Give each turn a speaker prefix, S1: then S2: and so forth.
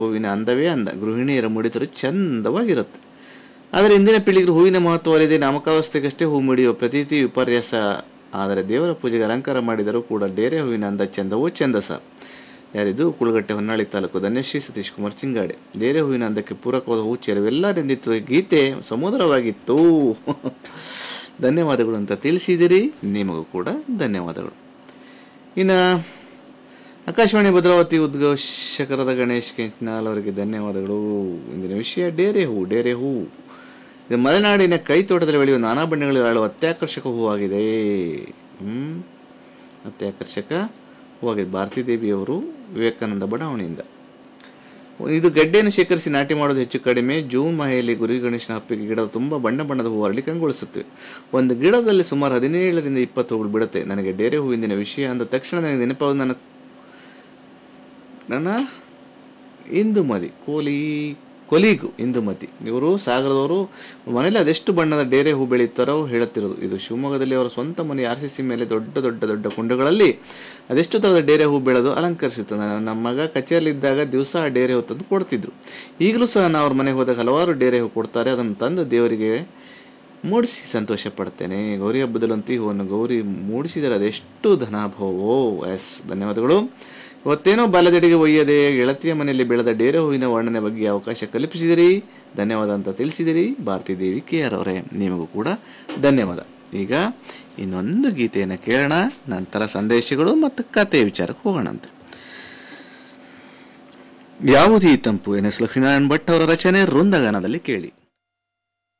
S1: ಹೂವಿನ ಅಂದವೇ ಅಂದ ಗೃಹಿಣಿಯರ ಮುಡಿತರು ಚಂದವಾಗಿರುತ್ತೆ ಆದರೆ ಇಂದಿನ ಪೀಳಿಗೆಗೆ ಹೂವಿನ ಮಹತ್ವ ಅರಿದೆ ನಾಮಕಾವಸ್ಥೆಗಷ್ಟೇ ಹೂ ಮುಡಿಯುವ ಪ್ರತೀತಿ ವಿಪರ್ಯಾಸ ಆದರೆ ದೇವರ ಪೂಜೆಗೆ ಅಲಂಕಾರ ಮಾಡಿದರೂ ಕೂಡ ಡೇರೆ ಹೂವಿನ ಅಂದ ಚಂದವೂ ಚಂದ ಸರ್ ಯಾರಿದು ಕುಳಗಟ್ಟೆ ಹೊನ್ನಾಳಿ ತಾಲೂಕು ಧನ್ಯಶ್ರೀ ಸತೀಶ್ ಕುಮಾರ್ ಚಿಂಗಾಡೆ ಡೇರೆ ಹೂವಿನ ಅಂದಕ್ಕೆ ಪೂರಕವಾದ ಹೂ ಚೆಲುವೆಲ್ಲರಿಂದಿತ್ತು ಗೀತೆ ಸಮುದ್ರವಾಗಿತ್ತು ಧನ್ಯವಾದಗಳು ಅಂತ ತಿಳಿಸಿದಿರಿ ನಿಮಗೂ ಕೂಡ ಧನ್ಯವಾದಗಳು ಇನ್ನು ಆಕಾಶವಾಣಿ ಭದ್ರಾವತಿ ಉದ್ಘೋಷಕರಾದ ಗಣೇಶ್ ಕೆಂಚನಾಲ್ ಅವರಿಗೆ ಧನ್ಯವಾದಗಳು ಇಂದಿನ ವಿಷಯ ಡೇರೆ ಹೂ ಡೇರೆ ಹೂ ಇದು ಮಲೆನಾಡಿನ ಕೈ ತೋಟದಲ್ಲಿ ಬೆಳೆಯುವ ನಾನಾ ಬಣ್ಣಗಳಲ್ಲಿ ಅರಳುವ ಅತ್ಯಾಕರ್ಷಕ ಹೂವಾಗಿದೆ ಹ್ಮ್ ಅತ್ಯಾಕರ್ಷಕ ಹೂವಾಗಿದೆ ಭಾರತೀ ದೇವಿಯವರು ವಿವೇಕಾನಂದ ಬಡಾವಣೆಯಿಂದ ಇದು ಗಡ್ಡೆಯನ್ನು ಶೇಖರಿಸಿ ನಾಟಿ ಮಾಡೋದು ಹೆಚ್ಚು ಕಡಿಮೆ ಜೂನ್ ಮಾಹೆಯಲ್ಲಿ ಗುರಿ ಗಣೇಶನ ಹಪ್ಪಿಗೆ ಗಿಡದ ತುಂಬ ಬಣ್ಣ ಬಣ್ಣದ ಹೂವು ಅರಳಿ ಕಂಗೊಳಿಸುತ್ತವೆ ಒಂದು ಗಿಡದಲ್ಲಿ ಸುಮಾರು ಹದಿನೇಳರಿಂದ ಇಪ್ಪತ್ತು ಹೂಗಳು ಬಿಡುತ್ತೆ ನನಗೆ ಡೇರೆ ಹೂವಿನ ವಿಷಯ ಅಂದ ತಕ್ಷಣ ನನಗೆ ನೆನಪಾದ ನನ್ನ ನನ್ನ ಇಂದುಮತಿ ಕೋಲಿ ಕೊಲೀಗು ಇಂದುಮತಿ ಇವರು ಸಾಗರದವರು ಮನೇಲಿ ಅದೆಷ್ಟು ಬಣ್ಣದ ಡೇರೆ ಹೂ ಬೆಳೆಯುತ್ತಾರೋ ಹೇಳುತ್ತಿರೋದು ಇದು ಶಿವಮೊಗ್ಗದಲ್ಲಿ ಅವರ ಸ್ವಂತ ಮನೆ ಆರ್ ಸಿ ಸಿ ಮೇಲೆ ದೊಡ್ಡ ದೊಡ್ಡ ದೊಡ್ಡ ಕುಂಡಗಳಲ್ಲಿ ಅದೆಷ್ಟು ಥರದ ಡೇರೆ ಹೂ ಬೆಳೆದು ಅಲಂಕರಿಸುತ್ತೆ ನನ್ನ ನಮ್ಮ ಮಗ ಕಚೇರಿಲಿದ್ದಾಗ ದಿವಸ ಆ ಡೇರೆ ಹೂ ತಂದು ಕೊಡ್ತಿದ್ರು ಈಗಲೂ ಸಹ ನಾನು ಅವ್ರ ಮನೆಗೆ ಹೋದಾಗ ಹಲವಾರು ಡೇರೆ ಹೂ ಕೊಡ್ತಾರೆ ಅದನ್ನು ತಂದು ದೇವರಿಗೆ ಮೂಡಿಸಿ ಸಂತೋಷ ಪಡ್ತೇನೆ ಗೌರಿ ಹಬ್ಬದಲ್ಲಂತೂ ಈ ಹೂವನ್ನು ಗೌರಿ ಮೂಡಿಸಿದರೆ ಅದೆಷ್ಟು ಧನಾಭವೋ ಎಸ್ ಧನ್ಯವಾದಗಳು ಇವತ್ತೇನೋ ಬಾಲ್ಯದೆಡೆಗೆ ಒಯ್ಯದೆ ಗೆಳತಿಯ ಮನೆಯಲ್ಲಿ ಬೆಳೆದ ಡೇರೆ ಹೂವಿನ ವರ್ಣನೆ ಬಗ್ಗೆ ಅವಕಾಶ ಕಲ್ಪಿಸಿದಿರಿ ಧನ್ಯವಾದ ಅಂತ ತಿಳಿಸಿದಿರಿ ಭಾರತೀ ದೇವಿ ಕೆ ಆರ್ ಅವರೇ ನಿಮಗೂ ಕೂಡ ಧನ್ಯವಾದ ಈಗ ಇನ್ನೊಂದು ಗೀತೆಯನ್ನು ಕೇಳೋಣ ನಂತರ ಸಂದೇಶಗಳು ಮತ್ತು ಕತೆ ವಿಚಾರಕ್ಕೆ ಹೋಗೋಣ ಅಂತ ಯಾವುದೀ ತಂಪು ಎನ್ ಎಸ್ ಲಕ್ಷ್ಮೀನಾರಾಯಣ್ ಭಟ್ ಅವರ ರಚನೆ ವೃಂದಗಾನದಲ್ಲಿ ಕೇಳಿ